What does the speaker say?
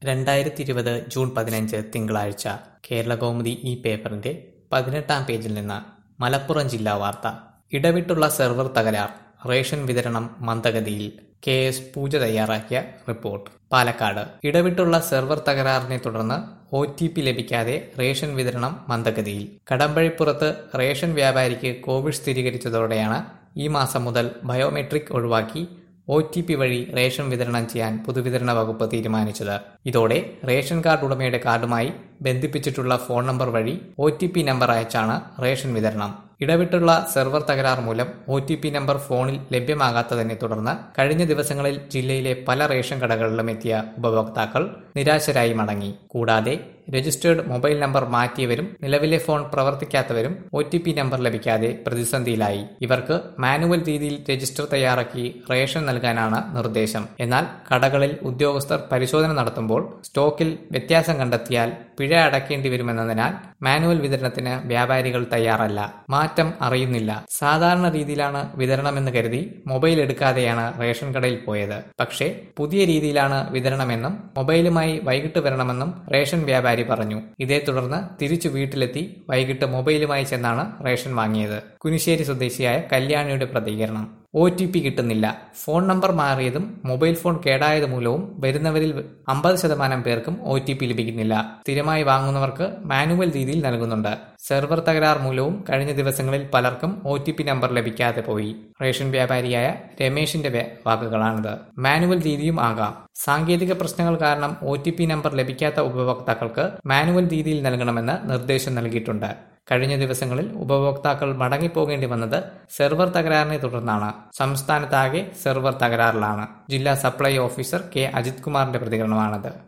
രണ്ടായിരത്തി ഇരുപത് ജൂൺ പതിനഞ്ച് തിങ്കളാഴ്ച കേരളകൗമുദി ഈ പേപ്പറിന്റെ പതിനെട്ടാം പേജിൽ നിന്ന് മലപ്പുറം ജില്ലാ വാർത്ത ഇടവിട്ടുള്ള സെർവർ തകരാർ റേഷൻ വിതരണം മന്ദഗതിയിൽ കെ എസ് പൂജ തയ്യാറാക്കിയ റിപ്പോർട്ട് പാലക്കാട് ഇടവിട്ടുള്ള സെർവർ തകരാറിനെ തുടർന്ന് ഒ ടി പി ലഭിക്കാതെ റേഷൻ വിതരണം മന്ദഗതിയിൽ കടമ്പഴിപ്പുറത്ത് റേഷൻ വ്യാപാരിക്ക് കോവിഡ് സ്ഥിരീകരിച്ചതോടെയാണ് ഈ മാസം മുതൽ ബയോമെട്രിക് ഒഴിവാക്കി ഒ ടി പി വഴി റേഷൻ വിതരണം ചെയ്യാൻ പൊതുവിതരണ വകുപ്പ് തീരുമാനിച്ചത് ഇതോടെ റേഷൻ കാർഡ് ഉടമയുടെ കാർഡുമായി ബന്ധിപ്പിച്ചിട്ടുള്ള ഫോൺ നമ്പർ വഴി ഒ ടി പി നമ്പർ അയച്ചാണ് റേഷൻ വിതരണം ഇടവിട്ടുള്ള സെർവർ തകരാർ മൂലം ഒ ടി പി നമ്പർ ഫോണിൽ ലഭ്യമാകാത്തതിനെ തുടർന്ന് കഴിഞ്ഞ ദിവസങ്ങളിൽ ജില്ലയിലെ പല റേഷൻ കടകളിലും എത്തിയ ഉപഭോക്താക്കൾ നിരാശരായി മടങ്ങി കൂടാതെ രജിസ്റ്റേർഡ് മൊബൈൽ നമ്പർ മാറ്റിയവരും നിലവിലെ ഫോൺ പ്രവർത്തിക്കാത്തവരും ഒ ടി പി നമ്പർ ലഭിക്കാതെ പ്രതിസന്ധിയിലായി ഇവർക്ക് മാനുവൽ രീതിയിൽ രജിസ്റ്റർ തയ്യാറാക്കി റേഷൻ നൽകാനാണ് നിർദ്ദേശം എന്നാൽ കടകളിൽ ഉദ്യോഗസ്ഥർ പരിശോധന നടത്തുമ്പോൾ സ്റ്റോക്കിൽ വ്യത്യാസം കണ്ടെത്തിയാൽ പിഴ അടയ്ക്കേണ്ടി വരുമെന്നതിനാൽ മാനുവൽ വിതരണത്തിന് വ്യാപാരികൾ തയ്യാറല്ല മാറ്റം അറിയുന്നില്ല സാധാരണ രീതിയിലാണ് വിതരണമെന്ന് കരുതി മൊബൈൽ എടുക്കാതെയാണ് റേഷൻ കടയിൽ പോയത് പക്ഷേ പുതിയ രീതിയിലാണ് വിതരണമെന്നും മൊബൈലുമായി വൈകിട്ട് വരണമെന്നും റേഷൻ വ്യാപാരി പറഞ്ഞു ഇതേ തുടർന്ന് തിരിച്ചു വീട്ടിലെത്തി വൈകിട്ട് മൊബൈലുമായി ചെന്നാണ് റേഷൻ വാങ്ങിയത് കുനിശ്ശേരി സ്വദേശിയായ കല്യാണിയുടെ പ്രതികരണം ഒ ടി പി കിട്ടുന്നില്ല ഫോൺ നമ്പർ മാറിയതും മൊബൈൽ ഫോൺ കേടായത് മൂലവും വരുന്നവരിൽ അമ്പത് ശതമാനം പേർക്കും ഒ ടി പി ലഭിക്കുന്നില്ല സ്ഥിരമായി വാങ്ങുന്നവർക്ക് മാനുവൽ രീതിയിൽ നൽകുന്നുണ്ട് സെർവർ തകരാർ മൂലവും കഴിഞ്ഞ ദിവസങ്ങളിൽ പലർക്കും ഒ ടി പി നമ്പർ ലഭിക്കാതെ പോയി റേഷൻ വ്യാപാരിയായ രമേശിന്റെ വാക്കുകളാണിത് മാനുവൽ രീതിയും ആകാം സാങ്കേതിക പ്രശ്നങ്ങൾ കാരണം ഒ ടി പി നമ്പർ ലഭിക്കാത്ത ഉപഭോക്താക്കൾക്ക് മാനുവൽ രീതിയിൽ നൽകണമെന്ന് നിർദ്ദേശം നൽകിയിട്ടുണ്ട് കഴിഞ്ഞ ദിവസങ്ങളിൽ ഉപഭോക്താക്കൾ മടങ്ങിപ്പോകേണ്ടി വന്നത് സെർവർ തകരാറിനെ തുടർന്നാണ് സംസ്ഥാനത്താകെ സെർവർ തകരാറിലാണ് ജില്ലാ സപ്ലൈ ഓഫീസർ കെ അജിത് കുമാറിന്റെ പ്രതികരണമാണത്